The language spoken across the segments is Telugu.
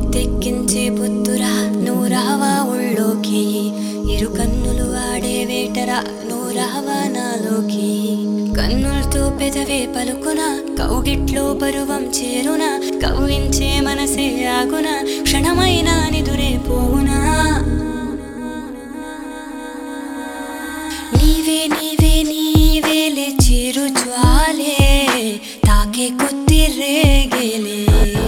మత్తెక్కించే పొత్తురా నువ్వు రావా ఉళ్ళోకి ఇరు కన్నులు ఆడే వేటరా నువ్వు రావా నాలోకి కన్నులతో పెదవే పలుకున కౌగిట్లో పరువం చేరున కవ్వించే మనసే ఆగున క్షణమైనా నిదురే పోవునా నీవే నీవే నీవేలే చిరు జ్వాలే తాకే కొద్ది రేగేలే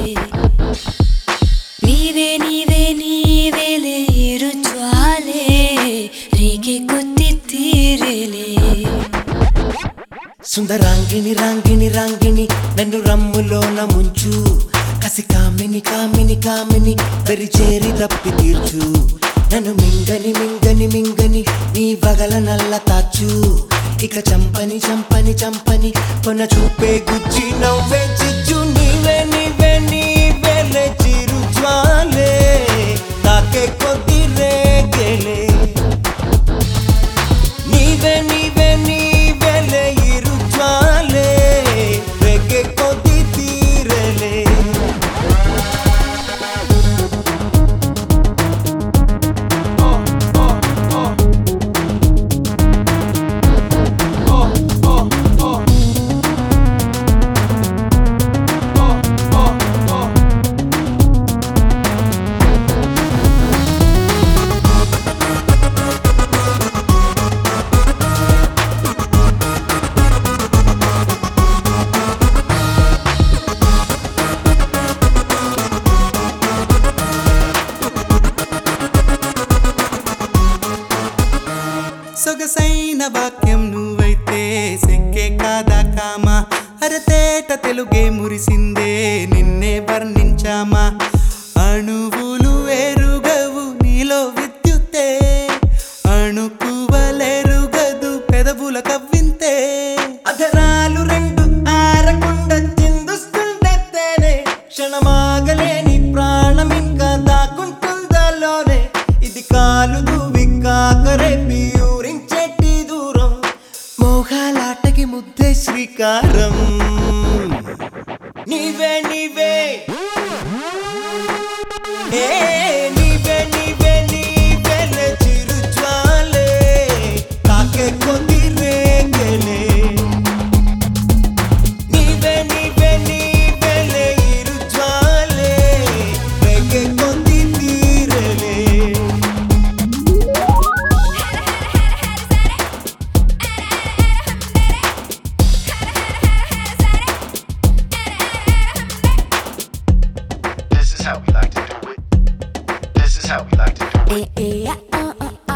నీవే నీవే నీవేలే ఇరు జ్వాలే రేగే కొద్ది తీరేలే సుందరాంగిని రాంగిని రాంగిని నన్ను రమ్ములోన ముంచు కసి కామిని కామిని కామిని దరి చేరి తప్పి తీర్చు నన్ను మింగని మింగని మింగని నీ వగల నల్ల తాచు ఇక చంపని చంపని చంపని కొన చూపే గుజ్జి నవ్వే చిచ్చు నీవే నీవే నీవేలే చిరు జ్వాలే తాకే కొద్ది రేగేలే నీవే నీవే నీవేలే ఇరు జ్వాలే రేగే కొద్ది తీరలే సొగసైన వాక్యం నువ్వైతే సెక్కే కాదా కామా అరతేట తెలుగే మురిసిందే నిన్నే వర్ణించామా అణువులు ఎరుగవు నీలో విద్యుత్తే అణుకువలెరుగదు పెదవుల కవ్వింతే అధరాలు రెండు ఆరకుండా చిందుస్తుండేనే క్షణమాగలేని ప్రాణం ఇంకా దాక్కుంటుందలోనే ఇది కాలు దువి కాకరేపి ఊరించేటి దూరం మోహాలాటకి ముద్దే శ్రీకారం నీవే నీవే ఏ నీవే నీవే నీవే చిరు జ్వాలే తాకే కొద్ది రేగలే నీవే నీవే నీవేలే ఇరు జ్వాలే రేగే కొద్ది తీరలే This is how we like to do it. This is how we like to do it.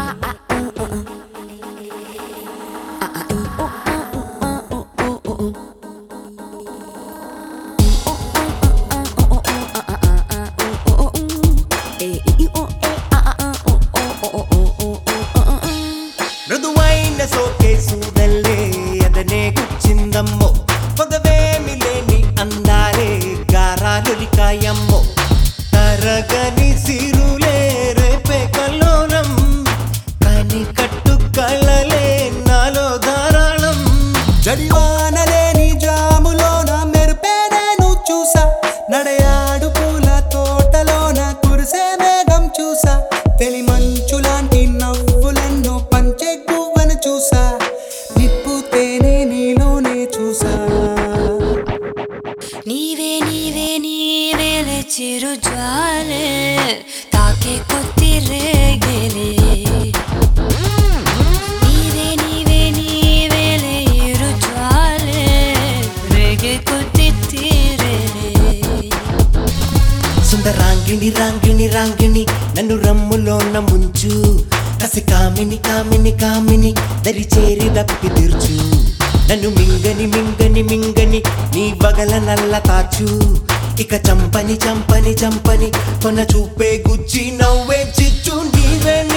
మృదువైన సోకే సూదల్లే అదనే గుచ్చిందమ్మో పొగవేమి లేని అందాలే గారాలులికాయమ్మో తరగని సిరులే రేపే కల్లోలం కని కట్టు కళ్ళలే నాలో ధారాళం జడివానలేని జాములోన మెరుపే నేను చూసా నడయాడు పూల తోటలోన కురిసే మేఘం చూసా తెలి మంచు లాంటి నవ్వులెన్నో పంచే గువ్వను చూసా నిప్పు తేనె నీలోనే చూసా నీవే నీవే నీవేలే చిరు జ్వాలే తాకే కొద్ది రేగేలే నీవే నీవే నీవేలే ఇరు జ్వాలే రేగే కొద్ది తీరేలే సుందరాంగిణి రాంగిణి రాంగిణి నన్ను రమ్ములోన ముంచు కసి కామిని కామిని కామిని దరి చేరి దప్పి తీర్చు నన్ను మింగని మింగని మింగని నీ బగల నల్ల తాచు ఇక చంపని చంపని చంపని కొన చూపే గుచ్చి నవ్వే చిచ్చు నీవే